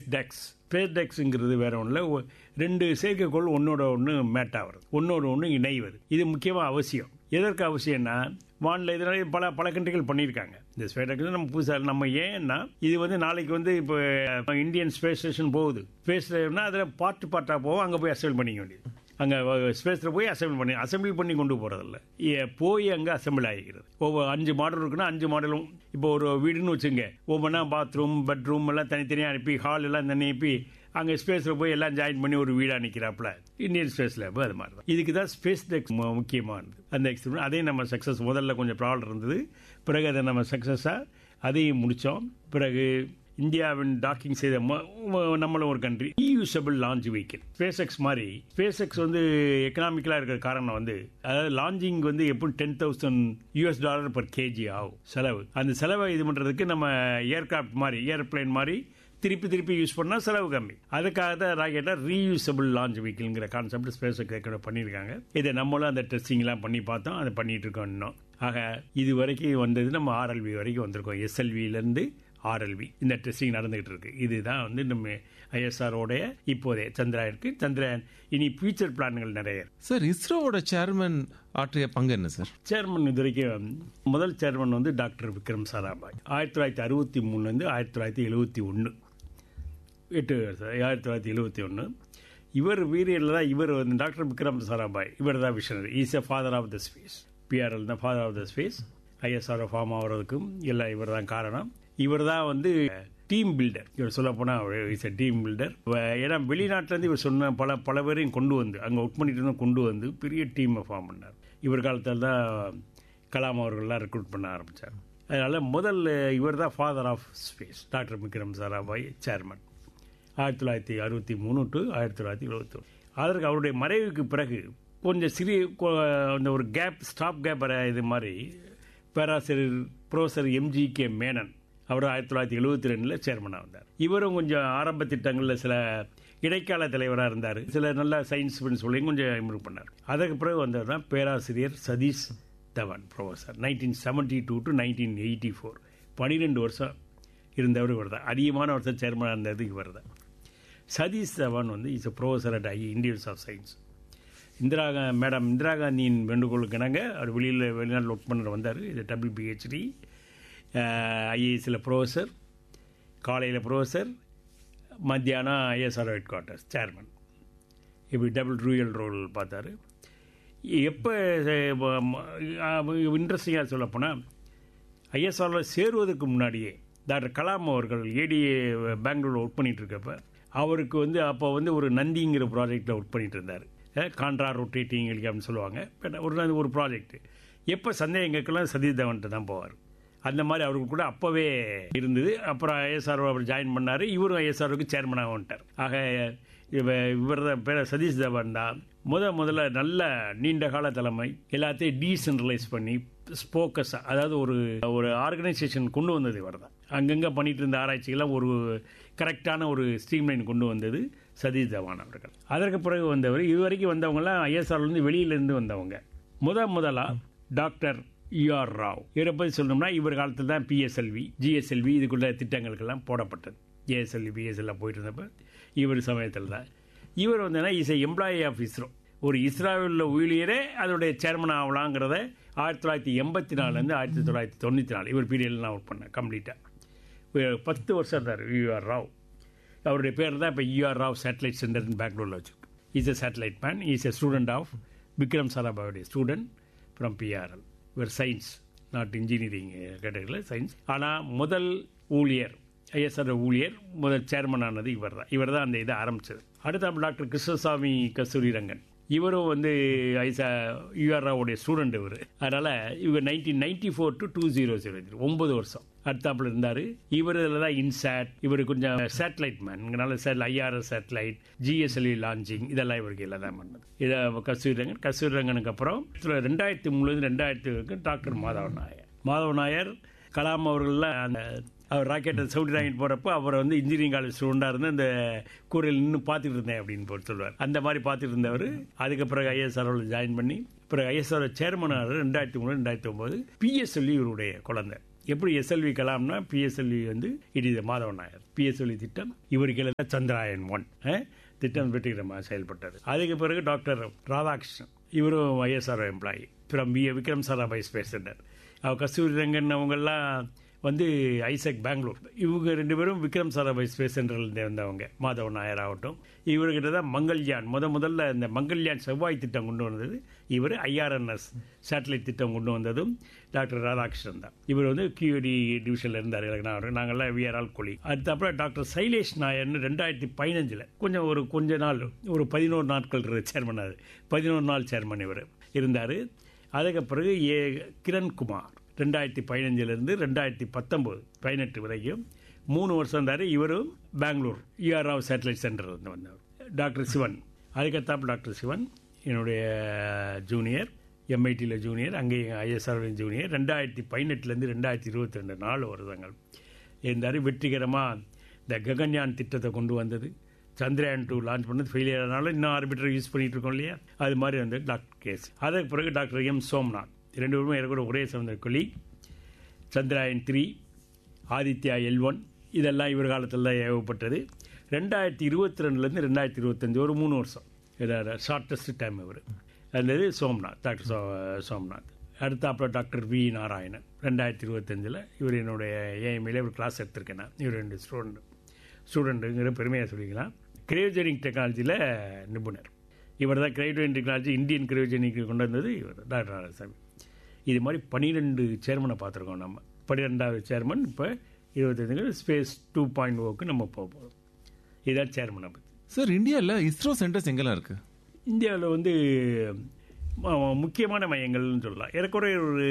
டெக்ஸ் space டெக்ஸுங்கிறது வேற ஒன்றில் ரெண்டு செயற்கைக்கோள் ஒன்னோட ஒன்று மேட் ஆகுறது ஒன்னோட ஒன்று இணைவது இது முக்கியமாக அவசியம் எதற்கு அவசியம்னா வானில் இதனால பல பல கண்ட்ரிகள் பண்ணியிருக்காங்க இந்த ஸ்பேஸ் டெக்ஸ் நம்ம புதுசாக நம்ம ஏன்னா இது வந்து நாளைக்கு வந்து இப்போ இந்தியன் ஸ்பேஸ் ஸ்டேஷன் போகுது ஸ்பேஸ் அதில் பார்ட் பார்ட்டாக போகும் அங்கே போய் அசம்பிள் பண்ணிக்க வேண்டியது அங்கே ஸ்பேஸில் போய் அசம்பிள் பண்ணி அசம்பிள் பண்ணி கொண்டு போகிறதில்ல போய் அங்கே அசம்பிள் ஆகிக்கிறது ஒவ்வொரு அஞ்சு மாடல் இருக்குன்னா அஞ்சு மாடலும் இப்போ ஒரு வீடுன்னு வச்சுங்க ஒவ்வொன்றா பாத்ரூம் பெட்ரூம் எல்லாம் தனித்தனியாக அனுப்பி ஹால் எல்லாம் தனி அனுப்பி அங்கே ஸ்பேஸில் போய் எல்லாம் ஜாயின் பண்ணி ஒரு வீடாக நிற்கிறாப்புல இந்தியன் ஸ்பேஸ் லேப் அது மாதிரி தான் இதுக்கு தான் ஸ்பேஸ் டெக்ஸ் முக்கியமானது அந்த எக்ஸ்பெரிமெண்ட் அதையும் நம்ம சக்ஸஸ் முதல்ல கொஞ்சம் ப்ராப்ளம் இருந்தது பிறகு அதை நம்ம சக்ஸஸாக அதையும் முடித்தோம் பிறகு இந்தியாவின் டாக்கிங் செய்த நம்மளும் ஒரு country reusable launch vehicle space X மாதிரி ஸ்பேஸ் எக்ஸ் வந்து எக்கனாமிக்கலாக இருக்கிற காரணம் வந்து அதாவது லான்ச்சிங் வந்து எப்படி ten thousand US dollar per KG ஆகும் செலவு அந்த செலவை இது பண்ணுறதுக்கு நம்ம ஏர்கிராஃப்ட் மாதிரி ஏர்பிளைன் மாதிரி திருப்பி திருப்பி யூஸ் பண்ணால் செலவு கம்மி அதுக்காக தான் ராக்கெட்டை ரீயூசபிள் லான்ச் வெஹிக்கிள்ங்கிற கான்செப்ட் ஸ்பேஸ் பண்ணியிருக்காங்க இதை நம்மளும் அந்த டெஸ்டிங்லாம் பண்ணி பார்த்தோம் அதை பண்ணிட்டு இருக்கோம் இன்னும் ஆக இது வரைக்கும் வந்தது நம்ம ஆர்எல்வி வரைக்கும் வந்திருக்கோம் எஸ்எல்விலேருந்து ஆர்எல்வி இந்த டெஸ்டிங் நடந்துகிட்டு இருக்கு இதுதான் வந்து நம்ம ஐஎஸ்ஆரோடைய இப்போதைய சந்திராயனுக்கு சந்திரயான் இனி ஃபியூச்சர் பிளான்கள் நிறைய சார் இஸ்ரோவோட சேர்மன் ஆற்றிய பங்கு என்ன சார் சேர்மன் இது வரைக்கும் முதல் சேர்மன் வந்து டாக்டர் விக்ரம் சாராபாய் ஆயிரத்தி தொள்ளாயிரத்தி அறுபத்தி மூணுலேருந்து ஆயிரத்தி தொள்ளாயிரத்தி எழுபத்தி ஒன்று எட்டு ஆயிரத்தி தொள்ளாயிரத்தி எழுபத்தி ஒன்று இவர் வீரியரில் தான் இவர் வந்து டாக்டர் விக்ரம் சாராபாய் இவர் தான் visionary is a father of the space PRL தான் father of the space ISR form ஆகிறதுக்கும் எல்லாம் இவர் தான் காரணம் இவர் தான் வந்து டீம் பில்டர் இவர் சொல்ல போனால் இஸ் எ டீம் பில்டர் ஏன்னா வெளிநாட்டிலேருந்து இவர் சொன்ன பல பல பேரையும் கொண்டு வந்து அங்கே ஒர்க் பண்ணிட்டு இருந்தால் கொண்டு வந்து பெரிய டீமை ஃபார்ம் பண்ணார் இவர் காலத்தில் தான் கலாம் அவர்கள்லாம் ரெக்ரூட் பண்ண ஆரம்பித்தார் அதனால் முதல்ல இவர் தான் father of space doctor Vikram Sarabhai chairman ஆயிரத்தி தொள்ளாயிரத்தி அறுபத்தி மூணு டு ஆயிரத்தி தொள்ளாயிரத்தி எழுபத்தி ஒன்று அதற்கு அவருடைய மறைவுக்கு பிறகு கொஞ்சம் சிறிய அந்த ஒரு கேப் ஸ்டாப் கேப் இது மாதிரி பேராசிரியர் ப்ரொஃபசர் எம்ஜி கே மேனன் அவர் ஆயிரத்தி தொள்ளாயிரத்தி எழுபத்தி ரெண்டில் சேர்மனாக வந்தார் இவரும் கொஞ்சம் ஆரம்ப திட்டங்களில் சில இடைக்கால தலைவராக இருந்தார் சில நல்ல சயின்ஸ் சொல்லி கொஞ்சம் இம்ப்ரூவ் பண்ணார் அதற்கு பிறகு வந்தவர் தான் பேராசிரியர் Satish Dhawan professor nineteen seventy two to nineteen eighty four பன்னிரெண்டு வருஷம் இருந்தவர் இவர் தான் அதிகமான வருஷம் சேர்மனாக இருந்தது இவர் தான் சதீஷ் தவான் வந்து is a professor at I Indians of science Indira madam Indira காந்தியின் வேண்டுகோளுக்கு இணங்க அவர் வெளியில் வெளிநாட்டில் ஒர்க் பண்ண வந்தார் இது டபுள் பிஹெச்டி ஐஏஎஸில் ப்ரொஃபஸர் காலையில் ப்ரொஃபஸர் மத்தியானம் ஐஎஸ்ஆர் ஹெட் குவார்ட்டர்ஸ் சேர்மன் இப்படி டபுள் ரூயல் ரோல் பார்த்தாரு எப்போ இன்ட்ரெஸ்டிங்காக சொல்லப்போனால் ஐஎஸ்ஆரில் சேருவதற்கு முன்னாடியே டாக்டர் கலாம் அவர்கள் ஏடிஏ பெங்களூரில் ஒர்க் பண்ணிட்டு இருக்கப்ப அவருக்கு வந்து அப்போ வந்து ஒரு நந்திங்கிற ப்ராஜெக்டில் ஒர்க் பண்ணிட்டு இருந்தார் கான்ட்ரா ரொட்டேட்டிங் அப்படின்னு சொல்லுவாங்க ஒரு ஒரு ப்ராஜெக்ட் எப்போ சந்தேகங்களுக்கெல்லாம் சதீஷ் தவன்ட்டு தான் போவார் அந்த மாதிரி அவருக்கு கூட அப்போவே இருந்தது அப்புறம் ஐஎஸ்ஆர் அவர் ஜாயின் பண்ணார் இவரும் ஐஎஸ்ஆருக்கு சேர்மனாக வந்துட்டார் ஆக இவர் தான் பேர் சதீஷ் தவான் தான் முத முதல்ல நல்ல நீண்ட கால தலைமை எல்லாத்தையும் டீசென்ட்ரலைஸ் பண்ணி ஸ்போக்கஸ் அதாவது ஒரு ஒரு ஆர்கனைசேஷன் கொண்டு வந்தது இவர் தான் அங்கங்கே பண்ணிட்டு இருந்த ஆராய்ச்சிகள்லாம் ஒரு கரெக்டான ஒரு ஸ்ட்ரீம்லைன் கொண்டு வந்தது சதீஷ் தவான் அவர்கள் அதற்கு பிறகு வந்தவர் இதுவரைக்கும் வந்தவங்கலாம் ஐஎஸ்ஆர்லேருந்து வெளியிலேருந்து வந்தவங்க முத முதலாக டாக்டர் யூஆர் ராவ் இவரை பற்றி சொல்லணும்னா இவர் காலத்தில் தான் பிஎஸ்எல்வி ஜிஎஸ்எல்வி இதுக்குள்ள திட்டங்களுக்கெல்லாம் போடப்பட்டது ஜேஎஸ்எல்வி பிஎஸ்எல்லாம் போயிட்டு இருந்தப்ப இவர் சமயத்தில் தான் இவர் வந்து இஸ் எம்ப்ளாயி ஆஃப் இஸ்ரோ ஒரு இஸ்ராவில் ஊழியரே அதோடைய சேர்மன் ஆகலாங்கிறத ஆயிரத்தி தொள்ளாயிரத்தி எண்பத்தி நாலுலேருந்து ஆயிரத்தி தொள்ளாயிரத்தி தொண்ணூற்றி நாலு இவர் பீரியட்லாம் ஒர்க் பண்ணேன் கம்ப்ளீட்டாக பத்து வருஷம் இருந்தார் யூஆர் ராவ் அவருடைய பேர் தான் இப்போ யூஆர் ராவ் சேட்டலைட் சென்டர் பெங்களூரில் வச்சுருக்கு is a satellite man is a student of Vikram சாராபாவுடைய ஸ்டூடெண்ட் ஃப்ரம் பிஆர்எல் இவர் சயின்ஸ் நாட் இன்ஜினியரிங் கேட்டகரியில் சயின்ஸ் ஆனால் முதல் ஊழியர் ஐஎஸ்ஆர் ஊழியர் முதல் சேர்மன் ஆனது இவர் தான் இவர் தான் அந்த இதை ஆரம்பித்தது அடுத்த டாக்டர் கிருஷ்ணசாமி கஸ்தூரி ரங்கன் இவரும் வந்து ஐசா யூஆர்ஆவுடைய ஸ்டூடெண்ட் இவர் அதனால் இவர் nineteen ninety four to two zero zero ஒன்பது வருஷம் அடுத்தாப்புல இருந்தார் இவர் இதில் தான் இன்சாட் இவர் கொஞ்சம் சேட்டலைட் மேன்ங்கனால சேட் ஐஆர்எஸ் சேட்டலைட் ஜிஎஸ்எல்இ லான்ச்சிங் இதெல்லாம் இவருக்கு எல்லாம் தான் பண்ணது இதை கஸ்தூரி ரங்கன் கஸ்தூரி ரங்கனுக்கு அப்புறம் ரெண்டாயிரத்தி மூணுலேருந்து ரெண்டாயிரத்தி வரைக்கும் டாக்டர் மாதவ நாயர் மாதவ நாயர் கலாம் அவர்கள்லாம் அந்த அவர் ராக்கெட்டை சவுடி வாங்கிட்டு போகிறப்போ அவர் வந்து இன்ஜினியரிங் காலேஜ் ஸ்டூடெண்டாக இருந்து அந்த கூரையில் நின்று பார்த்துட்டு இருந்தேன் அப்படின்னு போட்டு சொல்லுவார் அந்த மாதிரி பார்த்துட்டு இருந்தவர் அதுக்கு பிறகு ஐஎஸ்ஆர்ஓவில் ஜாயின் பண்ணி பிறகு ஐஎஸ்ஆர் சேர்மன் ஆனார் ரெண்டாயிரத்தி மூணு ரெண்டாயிரத்தி ஒம்பது பிஎஸ்எல்இ இவருடைய குழந்தை எப்படி எஸ்எல்வி கலாம்னா பிஎஸ்எல்வி வந்து it is Madhavan Nair PSLV திட்டம் இவருக்கு கீழே சந்திராயன் ஒன் திட்டம் வெற்றிகரமாக செயல்பட்டது அதுக்கு பிறகு டாக்டர் ராதாகிருஷ்ணன் இவரும் ISR employee from V Vikram Sarabhai space centre அவர் கஸ்தூரி ரங்கன் அவங்கெல்லாம் வந்து ஐசக் பெங்களூர் இவங்க ரெண்டு பேரும் விக்ரம் சாராபாய் ஸ்பேஸ் சென்டர்லேருந்து வந்தவங்க மாதவன் நாயர் ஆகட்டும் இவர்கிட்ட தான் மங்கள்யான் முத முதல்ல இந்த மங்கள்யான் செவ்வாய் திட்டம் கொண்டு வந்தது இவர் ஐஆர்என்எஸ் சேட்டலைட் திட்டம் கொண்டு வந்ததும் டாக்டர் ராதாகிருஷ்ணன் தான் இவர் வந்து கியூடி டிவிஷனில் இருந்தார் எனக்கு நாங்கள்லாம் விஆர் ஆல் கொலி அதுக்கப்புறம் டாக்டர் சைலேஷ் நாயர்னு ரெண்டாயிரத்தி பதினஞ்சில் கொஞ்சம் ஒரு கொஞ்ச நாள் ஒரு பதினோரு நாட்கள் சேர்மன் அது பதினோரு நாள் சேர்மன் இவர் இருந்தார் அதுக்கு பிறகு ஏ கிரண்குமார் ரெண்டாயிரத்தி பதினஞ்சிலிருந்து ரெண்டாயிரத்தி பத்தொம்போது பதினெட்டு வரைக்கும் மூணு வருஷம் இருந்தார் இவரும் பெங்களூர் இஆர் ராவ் சேட்டலைட் சென்டர்லேருந்து வந்தவர் டாக்டர் சிவன் அதுக்கத்தாப்பு டாக்டர் சிவன் என்னுடைய ஜூனியர் எம்ஐடியில் ஜூனியர் அங்கேயும் ஐஎஸ்ஆர் ஜூனியர் ரெண்டாயிரத்தி பதினெட்டுலேருந்து ரெண்டாயிரத்தி இருபத்தி ரெண்டு நாலு வருடங்கள் இருந்தார் வெற்றிகரமாக இந்த ககன்யான் திட்டத்தை கொண்டு வந்தது சந்திரயான் டூ லான்ச் பண்ணது ஃபெயிலியர் ஆனாலும் இன்னும் ஆர்பிட்டர் யூஸ் பண்ணிட்டு இருக்கோம் இல்லையா அது மாதிரி வந்து டாக்டர் கேஸ் அதற்கு பிறகு டாக்டர் எம் சோம்நாத் ரெண்டு பேருமே எனக்கு ஒரே சமந்த கொலி Chandrayaan three Aditya L one இதெல்லாம் இவர் காலத்தில் தான் ஏவப்பட்டது ரெண்டாயிரத்தி இருபத்தி ரெண்டுலேருந்து ரெண்டாயிரத்தி இருபத்தஞ்சி ஒரு மூணு வருஷம் இதில் ஷார்ட்டஸ்ட் டைம் இவர் அது சோம்நாத் டாக்டர் சோ சோம்நாத் அடுத்தாப்புல டாக்டர் வி நாராயணன் ரெண்டாயிரத்தி இருபத்தஞ்சில் இவர் என்னுடைய ஏஎம்ஏல ஒரு கிளாஸ் எடுத்திருக்கேன் நான் இவர் ரெண்டு ஸ்டூடெண்ட் ஸ்டூடெண்ட்டுங்கிற பெருமையாக சொல்லிக்கலாம் கிரையோஜெனிக் டெக்னாலஜியில் நிபுணர் இவர் தான் கிரையோஜெனிக் டெக்னாலஜி இந்தியன் கிரையோஜெனிக் கொண்டு வந்தது இவர் டாக்டர் நாராயணசாமி இது மாதிரி பன்னிரெண்டு சேர்மனை பார்த்துருக்கோம் நம்ம பன்னிரெண்டாவது சேர்மன் இப்போ இருபத்தஞ்சுக்கு ஸ்பேஸ் டூ பாயிண்ட் ஓக்கு நம்ம போக போகிறோம் இதுதான் சேர்மனை பற்றி சார் இந்தியாவில் இஸ்ரோ சென்டர்ஸ் எங்கெல்லாம் இருக்கு இந்தியாவில் வந்து ம- முக்கியமான மையங்கள்னு சொல்லலாம் ஏறக்குறைய ஒரு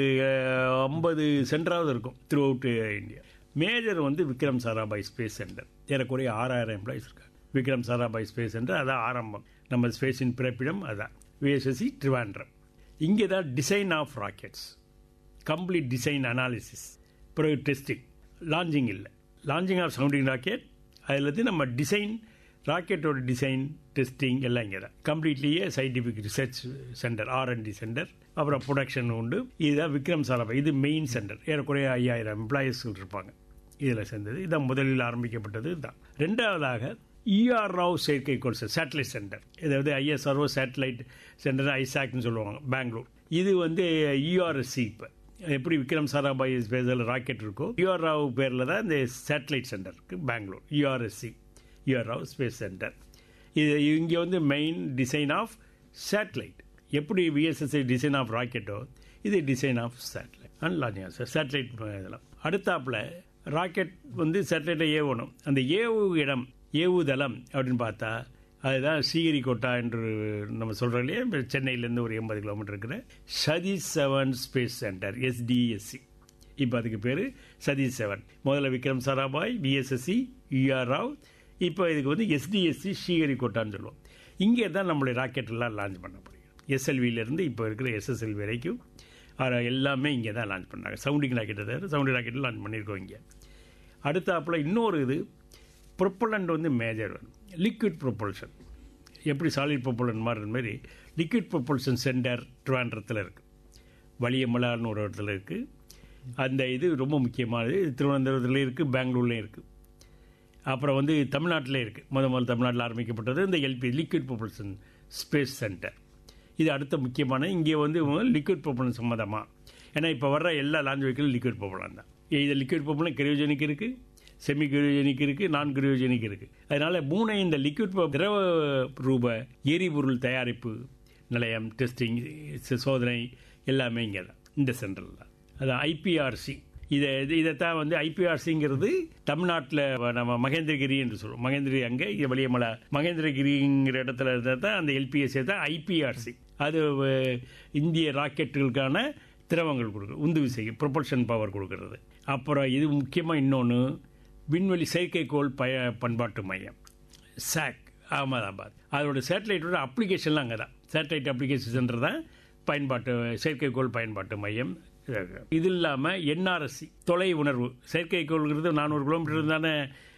ஐம்பது சென்டராவது இருக்கும் த்ரூ அவுட் இந்தியா மேஜர் வந்து விக்ரம் சாராபாய் ஸ்பேஸ் சென்டர் ஏறக்குறைய ஆறாயிரம் எம்ப்ளாயிஸ் இருக்காங்க விக்ரம் சாராபாய் ஸ்பேஸ் சென்டர் அதான் ஆரம்பம் நம்ம ஸ்பேஸின் பிறப்பிடம் அதான் விஎஸ்எஸ்சி ட்ரிவாண்ட்ரம் இங்கே தான் design of rockets complete design analysis பிறகு டெஸ்டிங் லான்ச்சிங் இல்லை லான்ச்சிங் ஆஃப் சவுண்டிங் ராக்கெட் அதில் இருந்து நம்ம டிசைன் ராக்கெட்டோட டிசைன் டெஸ்டிங் எல்லாம் இங்கே தான் கம்ப்ளீட்லியே scientific research centre R and D centre அப்புறம் ப்ரொடக்ஷன் உண்டு இதுதான் விக்ரம் சாராபாய் இது மெயின் சென்டர் ஏறக்குறைய ஐயாயிரம் எம்ப்ளாயீஸ்கள் இருப்பாங்க இதில் சேர்ந்தது இதான் முதலில் ஆரம்பிக்கப்பட்டது இதுதான் ரெண்டாவதாக இஆர் ராவ் செயற்கைக்கோள் சேட்டலைட் சென்டர் இதாவது ஐஎஸ்ஆர்ஓ சேட்டலைட் சென்டர் ஐசாக்னு சொல்லுவாங்க பெங்களூர் இது வந்து இஆர்எஸ்சி இப்போ எப்படி விக்ரம் சாராபாய் ஸ்பேஸில் ராக்கெட் இருக்கோ யூஆர் ராவ் பேரில் தான் இந்த சேட்டலைட் சென்டர் இருக்கு Bangalore URSC UR Rao space centre இது இங்கே வந்து மெயின் டிசைன் ஆஃப் சேட்டலைட் எப்படி விஎஸ்எஸ்ஐ டிசைன் ஆஃப் ராக்கெட்டோ இது design of satellite and launching satellite இதெல்லாம் அடுத்தாப்புல ராக்கெட் வந்து சேட்டலைட்டை ஏவணும் அந்த ஏவு இடம் ஏவுதளம் அப்படின்னு பார்த்தா அதுதான் ஸ்ரீஹரிகோட்டா என்று நம்ம சொல்கிறோம் இல்லையா இப்ப சென்னையிலேருந்து ஒரு எண்பது கிலோமீட்டர் இருக்கிற சதீஷ் செவன் ஸ்பேஸ் சென்டர் எஸ்டிஎஸ்சி இப்போ அதுக்கு பேர் சதீஷ் செவன் முதல்ல விக்ரம் சாராபாய் பிஎஸ்எஸ்சி யூஆர் ராவ் இப்போ இதுக்கு வந்து எஸ்டிஎஸ்சி ஸ்ரீஹரிகோட்டான்னு சொல்லுவோம் இங்கே தான் நம்மளுடைய ராக்கெட் எல்லாம் லான்ச் பண்ண முடியும் எஸ்எல்வியிலேருந்து இப்போ இருக்கிற எஸ்எஸ்எல்வி வரைக்கும் ஆனா, எல்லாமே இங்கே தான் லான்ச் பண்ணாங்க சவுண்டிங் ராக்கெட்டை தவிர சவுண்டிங் ராக்கெட் லான்ச் பண்ணியிருக்கோம் இங்கே அடுத்தாப்புல இன்னொரு இது ப்ரொப்பலண்ட் வந்து மேஜர் லிக்விட் ப்ரொப்பல்ஷன் எப்படி சாலிட் ப்ரொப்பலன் மாதிரி மாதிரி லிக்விட் ப்ரொப்பல்ஷன் சென்டர் ட்ரிவாண்ட்ரத்தில் இருக்குது வலியமலான்னு ஒரு இடத்துல இருக்குது அந்த இது ரொம்ப முக்கியமானது இது திருவனந்தபுரத்துலேயும் இருக்குது பெங்களூர்லேயும் இருக்குது அப்புறம் வந்து தமிழ்நாட்டிலே இருக்குது முத முதல் தமிழ்நாட்டில் ஆரம்பிக்கப்பட்டது இந்த LP liquid propulsion space centre இது அடுத்த முக்கியமான இங்கே வந்து லிக்விட் ப்ரொப்பலன் சம்மந்தமாக ஏன்னா இப்போ வர்ற எல்லா லான்ச் வெஹிக்கிளும் லிக்விட் ப்ரொப்பலன் தான் இது லிக்விட் ப்ரொப்பலன் கிரியோஜெனிக் இருக்குது செமி கிரியோஜெனிக் இருக்குது நான் கிரியோஜெனிக் இருக்குது அதனால் மூணு இந்த லிக்விட் திரவ ரூப எரிபொருள் தயாரிப்பு நிலையம் டெஸ்டிங் சோதனை எல்லாமே இங்கே தான் இந்த சென்டரில் தான் அது ஐபிஆர்சி இதை இது இதைத்தான் வந்து ஐபிஆர்சிங்கிறது தமிழ்நாட்டில் நம்ம மகேந்திரகிரி என்று சொல்லுவோம் மகேந்திரி அங்கே இது வலியமலை மகேந்திரகிரிங்கிற இடத்துல இருந்தால் தான் அந்த எல்பிஎஸ்சி தான் ஐபிஆர்சி அது அஹ், இந்திய ராக்கெட்டுகளுக்கான திரவங்கள் கொடுக்குறது உந்து விசை ப்ரொபல்ஷன் பவர் கொடுக்கறது அப்புறம் இது முக்கியமாக இன்னொன்று விண்வெளி செயற்கைக்கோள் பய பண்பாட்டு மையம் சாக் அகமதாபாத் அதோட சேட்டலைட்டோட அப்ளிகேஷன்லாம் அங்கே தான் சேட்டலைட் அப்ளிகேஷன் சென்டர் தான் பயன்பாட்டு செயற்கைக்கோள் பயன்பாட்டு மையம் இது இல்லாமல் என்ஆர்எஸ்சி தொலை உணர்வு செயற்கைக்கோள்ங்கிறது நானூறு கிலோமீட்டர் தானே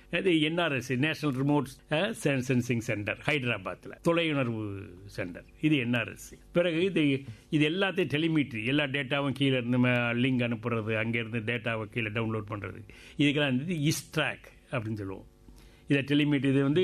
அது NRS national remote sensing centre ஹைதராபாத்தில் தொலையுணர்வு சென்டர் இது என்ஆர்எஸ் பிறகு இது இது எல்லாத்தையும் டெலிமீட்ரி எல்லா டேட்டாவும் கீழே இருந்து லிங்க் அனுப்புறது அங்கேருந்து டேட்டாவை கீழே டவுன்லோட் பண்ணுறது இதுக்கெல்லாம் வந்து இஸ்ட்ராக் அப்படின்னு சொல்லுவோம் இதை டெலிமீட்ரி இது வந்து